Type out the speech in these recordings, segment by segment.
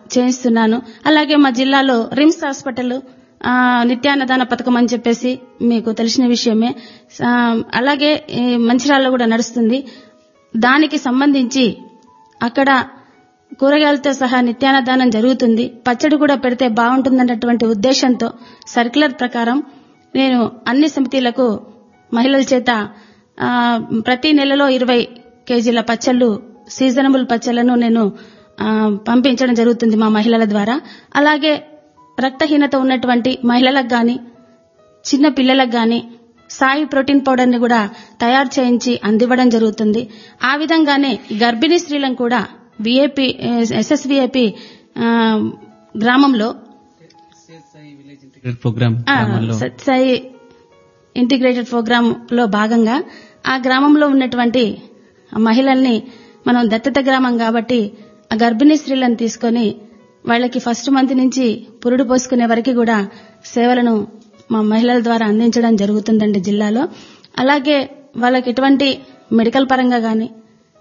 చేయిస్తున్నాను అలాగే మా జిల్లాలో రిమ్స్ హాస్పిటల్ ఆ, నిత్యాన్నదాన పథకం అని చెప్పేసి మీకు తెలిసిన విషయమే ఆ, అలాగే ఈ మంచిర్యాలలో కూడా నడుస్తుంది దానికి సంబంధించి అక్కడ కూరగాయలతో సహా నిత్యాన్నదానం జరుగుతుంది పచ్చడి కూడా పెడితే బాగుంటుందన్నటువంటి ఉద్దేశంతో సర్క్యులర్ ప్రకారం నేను అన్ని సమితిలకు మహిళల చేత ఆ, ప్రతి నెలలో ఇరవై కేజీల పచ్చళ్ళు సీజనబుల్ పచ్చళ్లను నేను ఆ, పంపించడం జరుగుతుంది మా మహిళల ద్వారా అలాగే రక్తహీనత ఉన్నటువంటి మహిళలకు గాని చిన్న పిల్లలకు గాని సాయి ప్రోటీన్ పౌడర్ ని కూడా తయారు చేయించి అందివ్వడం జరుగుతుంది ఆ విధంగానే గర్భిణీ స్త్రీలను కూడా విఐపి ఎస్ఎస్విఐపి గ్రామంలో ప్రోగ్రామ్ ఆ, గ్రామాల్లో సత్సాయి ఇంటిగ్రేటెడ్ ప్రోగ్రామ్ లో భాగంగా ఆ గ్రామంలో ఉన్నటువంటి ఆ మహిళల్ని మనం దత్తత గ్రామం కాబట్టి ఆ గర్భిణీ స్త్రీలను తీసుకొని వాళ్ళకి ఫస్ట్ మంత్ నుంచి పురుడు పోసుకునే వరకు కూడా సేవలను మా మహిళల ద్వారా అందించడం జరుగుతుందండి జిల్లాలో అలాగే వాళ్ళకి ఎటువంటి మెడికల్ పరంగా గాని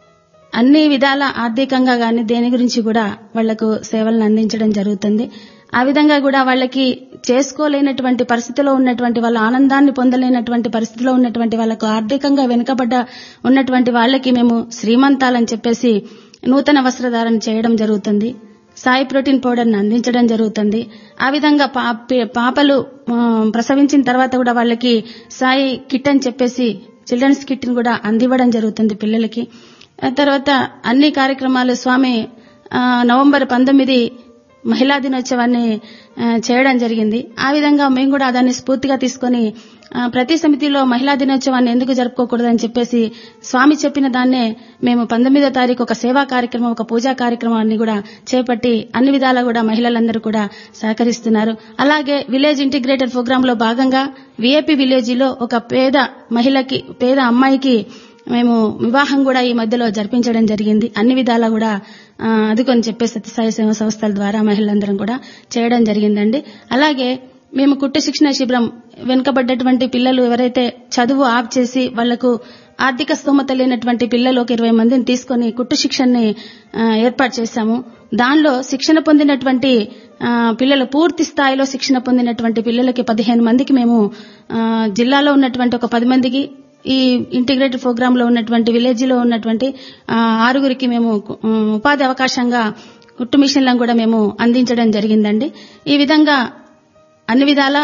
అన్ని విధాల ఆర్థికంగా గాని దేని గురించి కూడా వాళ్లకు సేవలను అందించడం జరుగుతుంది ఆ విధంగా కూడా వాళ్ళకి చేసుకోలేనటువంటి పరిస్థితిలో ఉన్నటువంటి వాళ్ళ ఆనందాన్ని పొందలేనటువంటి పరిస్థితిలో ఉన్నటువంటి వాళ్ళకు ఆర్థికంగా వెనుకబడ్డ ఉన్నటువంటి వాళ్ళకి మేము శ్రీమంతాలని చెప్పేసి నూతన వస్త్రధారణ చేయడం జరుగుతుంది సాయి ప్రోటీన్ పౌడర్ని అందించడం జరుగుతుంది ఆ విధంగా పా- పి- పాపలు ఆ, ప్రసవించిన తర్వాత కూడా వాళ్ళకి సాయి కిట్ అని చెప్పేసి చిల్డ్రన్స్ కిట్ ని కూడా అందివ్వడం జరుగుతుంది పిల్లలకి ఆ తర్వాత అన్ని కార్యక్రమాలు స్వామి ఆ, నవంబర్ పంతొమ్మిది మహిళా దినోత్సవాన్ని ఆ, చేయడం జరిగింది ఆ విధంగా మేము కూడా దాన్ని స్ఫూర్తిగా తీసుకొని ఆ, ప్రతి సమితిలో మహిళా దినోత్సవాన్ని ఎందుకు జరుపుకోకూడదని చెప్పేసి స్వామి చెప్పిన దాన్నే మేము పంతొమ్మిదో తారీఖు ఒక సేవా కార్యక్రమం ఒక పూజా కార్యక్రమాన్ని కూడా చేపట్టి అన్ని విధాలా కూడా మహిళలందరూ కూడా సహకరిస్తున్నారు అలాగే విలేజ్ ఇంటిగ్రేటెడ్ ప్రోగ్రామ్ లో భాగంగా విఏపీ విలేజ్ లో ఒక పేద మహిళకి పేద అమ్మాయికి మేము వివాహం కూడా ఈ మధ్యలో జరిపించడం జరిగింది అన్ని విధాలా కూడా ఆ, అదుకొని చెప్పే సత్యసాయి సేవా సంస్థల ద్వారా మహిళలందరం కూడా చేయడం జరిగిందండి అలాగే మేము కుట్టు శిక్షణ శిబిరం వెనుకబడ్డటువంటి పిల్లలు ఎవరైతే చదువు ఆఫ్ చేసి వాళ్లకు ఆర్థిక స్తోమత లేనటువంటి పిల్లలు ఒక ఇరవై మందిని తీసుకొని కుట్టు శిక్షణని ఆ, ఏర్పాటు చేశాము దానిలో శిక్షణ పొందినటువంటి ఆ, పిల్లలు పూర్తి స్థాయిలో శిక్షణ పొందినటువంటి పిల్లలకి పదిహేను మందికి మేము ఆ, జిల్లాలో ఉన్నటువంటి ఒక పది మందికి ఈ ఇంటిగ్రేటెడ్ ప్రోగ్రామ్ లో ఉన్నటువంటి విలేజ్ లో ఉన్నటువంటి ఆ, ఆరుగురికి మేము ఉ, ఉపాధి అవకాశంగా కుట్టు మిషన్లను కూడా మేము అందించడం జరిగిందండి ఈ విధంగా అన్ని విధాల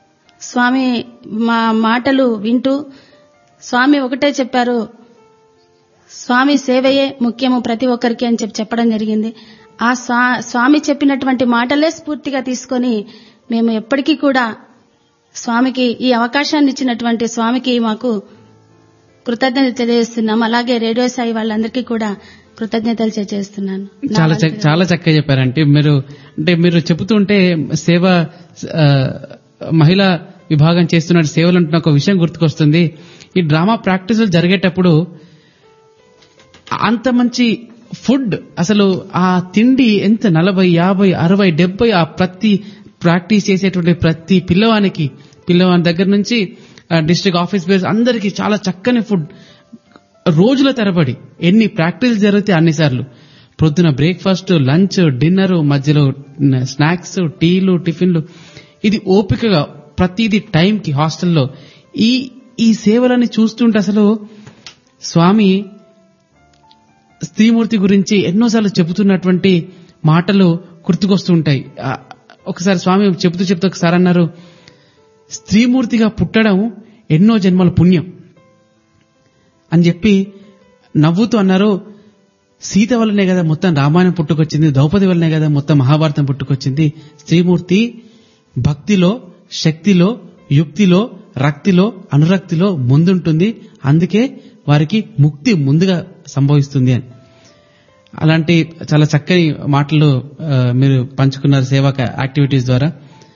స్వామి మా మాటలు వింటూ స్వామి ఒకటే చెప్పారు స్వామి సేవయే ముఖ్యము ప్రతి ఒక్కరికి అని చెప్పి చెప్పడం జరిగింది ఆ స్వా- స్వామి చెప్పినటువంటి మాటలే స్ఫూర్తిగా తీసుకొని మేము ఎప్పటికీ కూడా స్వామికి ఈ అవకాశాన్ని ఇచ్చినటువంటి స్వామికి మాకు కృతజ్ఞత తెలియజేస్తున్నాం అలాగే రేడియో సాయి వాళ్ళందరికీ కూడా కృతజ్ఞతలు తెలియజేస్తున్నాను చాలా చక్- చాలా చక్కగా చెప్పారంటే మీరు అంటే మీరు చెబుతుంటే సేవ ఆ, మహిళా విభాగం చేస్తున్న సేవలు అంటున్న ఒక విషయం గుర్తుకొస్తుంది ఈ డ్రామా ప్రాక్టీసులు జరిగేటప్పుడు అంత మంచి ఫుడ్ అసలు ఆ తిండి ఎంత నలభై యాభై అరవై డెబ్బై ఆ ప్రతి ప్రాక్టీస్ చేసేటువంటి ప్రతి పిల్లవానికి పిల్లవాని దగ్గర నుంచి డిస్ట్రిక్ట్ ఆఫీస్ బేస్ అందరికీ చాలా చక్కని ఫుడ్ రోజుల తరబడి ఎన్ని ప్రాక్టీస్ జరిగితే అన్నిసార్లు ప్రొద్దున బ్రేక్ఫాస్ట్ లంచ్ డిన్నర్ మధ్యలో స్నాక్స్ టీలు టిఫిన్లు ఇది ఓపికగా ప్రతిదీ టైంకి హాస్టల్లో ఈ ఈ సేవలని చూస్తుంటే అసలు స్వామి స్త్రీమూర్తి గురించి ఎన్నోసార్లు చెబుతున్నటువంటి మాటలు గుర్తుకొస్తుంటాయి ఆ, ఒకసారి స్వామి చెబుతూ చెప్తూ ఒకసారి అన్నారు స్త్రీమూర్తిగా పుట్టడం ఎన్నో జన్మల పుణ్యం అని చెప్పి నవ్వుతూ అన్నారు సీత వల్లనే కదా మొత్తం రామాయణం పుట్టుకొచ్చింది ద్రౌపది వల్లనే కదా మొత్తం మహాభారతం పుట్టుకొచ్చింది స్త్రీమూర్తి భక్తిలో శక్తిలో యుక్తిలో రక్తిలో అనురక్తిలో ముందుంటుంది అందుకే వారికి ముక్తి ముందుగా సంభవిస్తుంది అని అలాంటి చాలా చక్కని మాటలు ఆ, మీరు పంచుకున్నారు సేవా యాక్టివిటీస్ ద్వారా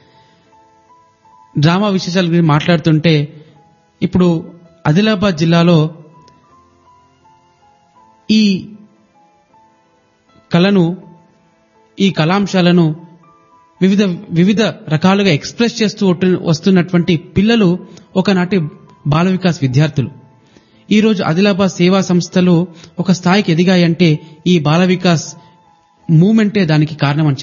డ్రామా విశేషాల గురించి మాట్లాడుతుంటే ఇప్పుడు ఆదిలాబాద్ జిల్లాలో ఈ కళను ఈ కళాంశాలను వివిధ వివిధ రకాలుగా ఎక్స్ప్రెస్ చేస్తూ ఒట్టు- వస్తున్నటువంటి పిల్లలు ఒకనాటి బాల వికాస్ విద్యార్థులు ఈ రోజు ఆదిలాబాద్ సేవా సంస్థలు ఒక స్థాయికి ఎదిగాయంటే ఈ బాల వికాస్ మూమెంటే దానికి కారణం అని